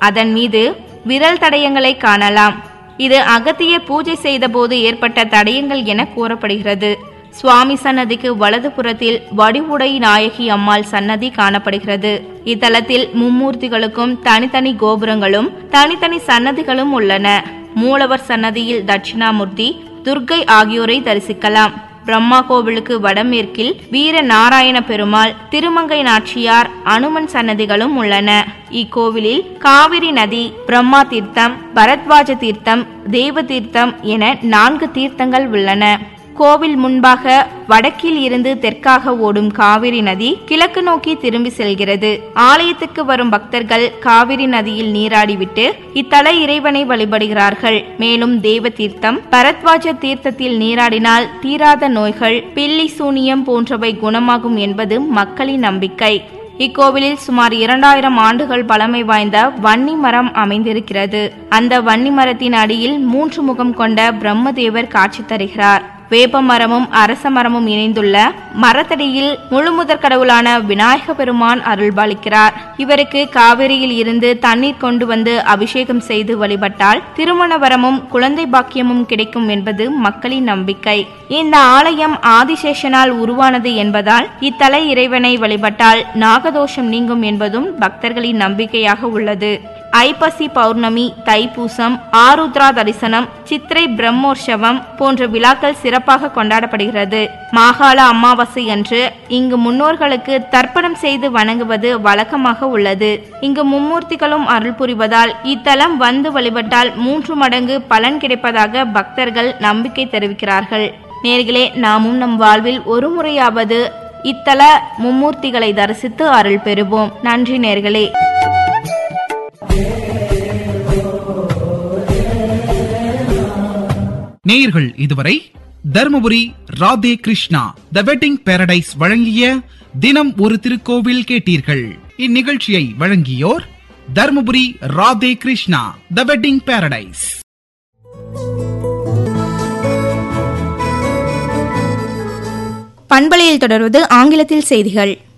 அதன் மீது விரல் தடயங்களை காணலாம் இது அகத்தியர் பூஜை செய்தபோது ஏற்பட்ட தடயங்கள் என கூறப்படுகிறது சுவாமி சன்னதிக்கு வலது புறத்தில் வடிவுடை நாயகி அம்மாள் சன்னதி காணப்படுகிறது இத்தலத்தில் மும்மூர்த்திகளுக்கும் தனித்தனி கோபுரங்களும் தனித்தனி சன்னதிகளும் உள்ளன மூலவர் சன்னதியில் தட்சிணாமூர்த்தி துர்க்கை ஆகியோரை தரிசிக்கலாம் பிரம்மா கோவிலுக்கு வடமேற்கில் வீர நாராயண பெருமாள் திருமங்கை நாச்சியார் அனுமன் சன்னதிகளும் உள்ளன இக்கோவிலில் காவிரி நதி பிரம்மா தீர்த்தம் பரத்வாஜ தீர்த்தம் தேவ தீர்த்தம் என நான்கு தீர்த்தங்கள் உள்ளன கோவில் முன்பாக வடக்கில் இருந்து தெற்காக ஓடும் காவிரி நதி கிழக்கு நோக்கி திரும்பி செல்கிறது ஆலயத்துக்கு வரும் பக்தர்கள் காவிரி நதியில் நீராடிவிட்டு இத்தல இறைவனை வழிபடுகிறார்கள் மேலும் தேவ தீர்த்தம் பரத்வாஜ தீர்த்தத்தில் நீராடினால் தீராத நோய்கள் பில்லி சூனியம் போன்றவை குணமாகும் என்பது மக்களின் நம்பிக்கை இக்கோவிலில் சுமார் இரண்டாயிரம் ஆண்டுகள் பழமை வாய்ந்த வன்னி மரம் அமைந்திருக்கிறது அந்த வன்னி மரத்தின் அடியில் மூன்று முகம் கொண்ட பிரம்மதேவர் காட்சி தருகிறார் வேப்ப மரமும் அரச மரமும் இணைந்துள்ள மரத்தடியில் முழுமுதற் கடவுளான விநாயக பெருமான் அருள்பாலிக்கிறார் இவருக்கு காவிரியில் இருந்து தண்ணீர் கொண்டு வந்து அபிஷேகம் செய்து வழிபட்டால் திருமண வரமும் குழந்தை பாக்கியமும் கிடைக்கும் என்பது மக்களின் நம்பிக்கை இந்த ஆலயம் ஆதிசேஷனால் உருவானது என்பதால் இத்தல இறைவனை வழிபட்டால் நாகதோஷம் நீங்கும் என்பதும் பக்தர்களின் நம்பிக்கையாக உள்ளது ஐப்பசி பௌர்ணமி தைப்பூசம் ஆருத்ரா தரிசனம் சித்திரை பிரம்மோற்சவம் போன்ற விழாக்கள் சிறப்பாக கொண்டாடப்படுகிறது மாகாள அமாவாசை அன்று இங்கு முன்னோர்களுக்கு தர்ப்பணம் செய்து வணங்குவது வழக்கமாக உள்ளது இங்கு மும்மூர்த்திகளும் அருள் புரிவதால் இத்தலம் வந்து வழிபட்டால் மூன்று மடங்கு பலன் கிடைப்பதாக பக்தர்கள் நம்பிக்கை தெரிவிக்கிறார்கள் நேர்களே நாமும் நம் வாழ்வில் ஒரு முறையாவது இத்தல மும்மூர்த்திகளை தரிசித்து அருள் பெறுவோம் நன்றி நேர்களே நேயர்கள் இதுவரை Dharmapuri Radhe Krishna the wedding paradise வழங்கிய தினம் ஒரு திருக்கோவில் கேட்டீர்கள் இந்நிகழ்ச்சியை வழங்கியோர் Dharmapuri Radhe Krishna the wedding paradise பண்பலையில் தொடர்வது ஆங்கிலத்தில் செய்திகள்